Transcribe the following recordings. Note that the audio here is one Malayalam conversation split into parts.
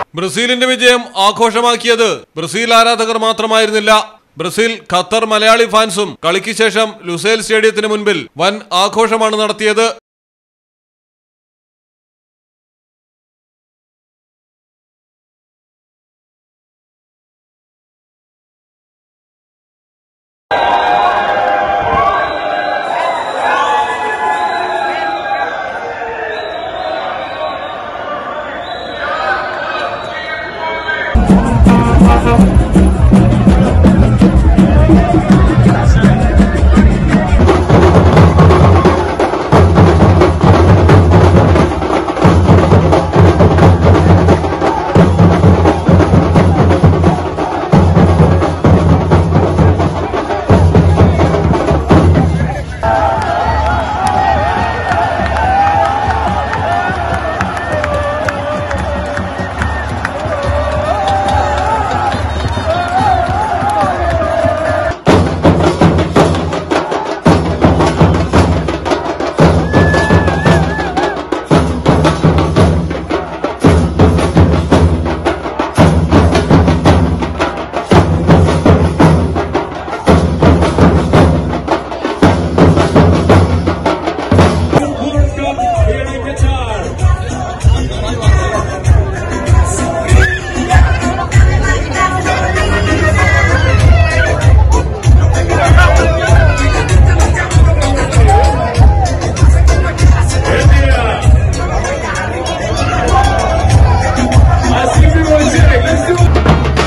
ബ്രസീലിന്റെ വിജയം ആഘോഷമാക്കിയത് ബ്രസീൽ ആരാധകർ മാത്രമായിരുന്നില്ല ബ്രസീൽ ഖത്തർ മലയാളി ഫാൻസും കളിക്ക് ശേഷം ലുസേൽ സ്റ്റേഡിയത്തിന് മുൻപിൽ വൻ ആഘോഷമാണ് നടത്തിയത് World Cup here in Qatar. India. I see everyone cheering. Let's do it.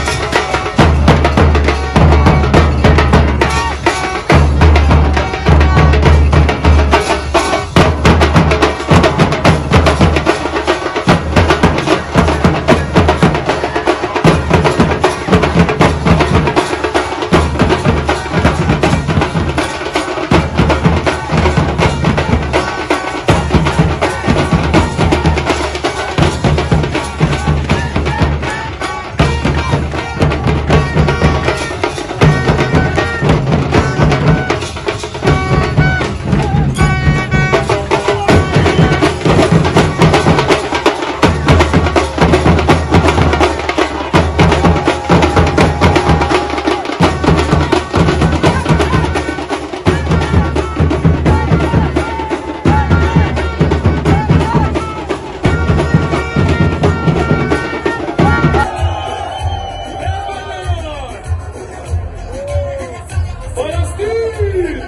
Palestine!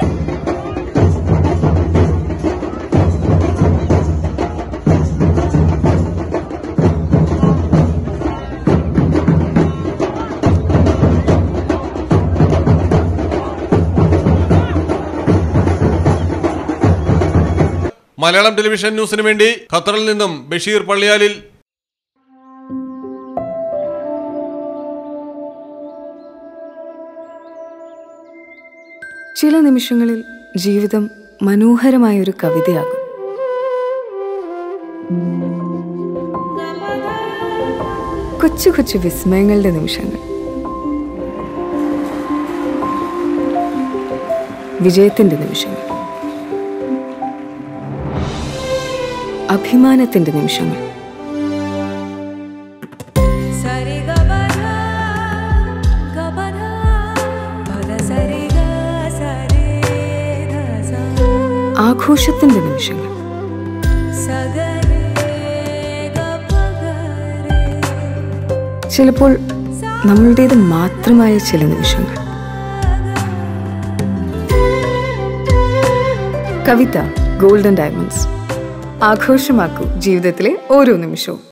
Malayalam television ന്യൂസിന് വേണ്ടി ഖത്തറിൽ നിന്നും ബഷീർ പള്ളിയാലിൽ ചില നിമിഷങ്ങളിൽ ജീവിതം മനോഹരമായ ഒരു കവിതയാകും കൊച്ചു കൊച്ചു വിസ്മയങ്ങളുടെ നിമിഷങ്ങൾ വിജയത്തിന്റെ നിമിഷങ്ങൾ അഭിമാനത്തിന്റെ നിമിഷങ്ങൾ സരി ഗ പ ധ ഗ പ ധ പ ധ സരി ഗ സരി ധ സ ആഘോഷത്തിന്റെ നിമിഷങ്ങൾ സ ഗ രെ ഗ പ ഗ രെ ചിലപ്പോൾ നമ്മളുടേത് മാത്രമായ ചില നിമിഷങ്ങൾ കവിത ഗോൾഡൻ ഡയമണ്ട്സ് ആഘോഷമാക്കൂ ജീവിതത്തിലെ ഓരോ നിമിഷവും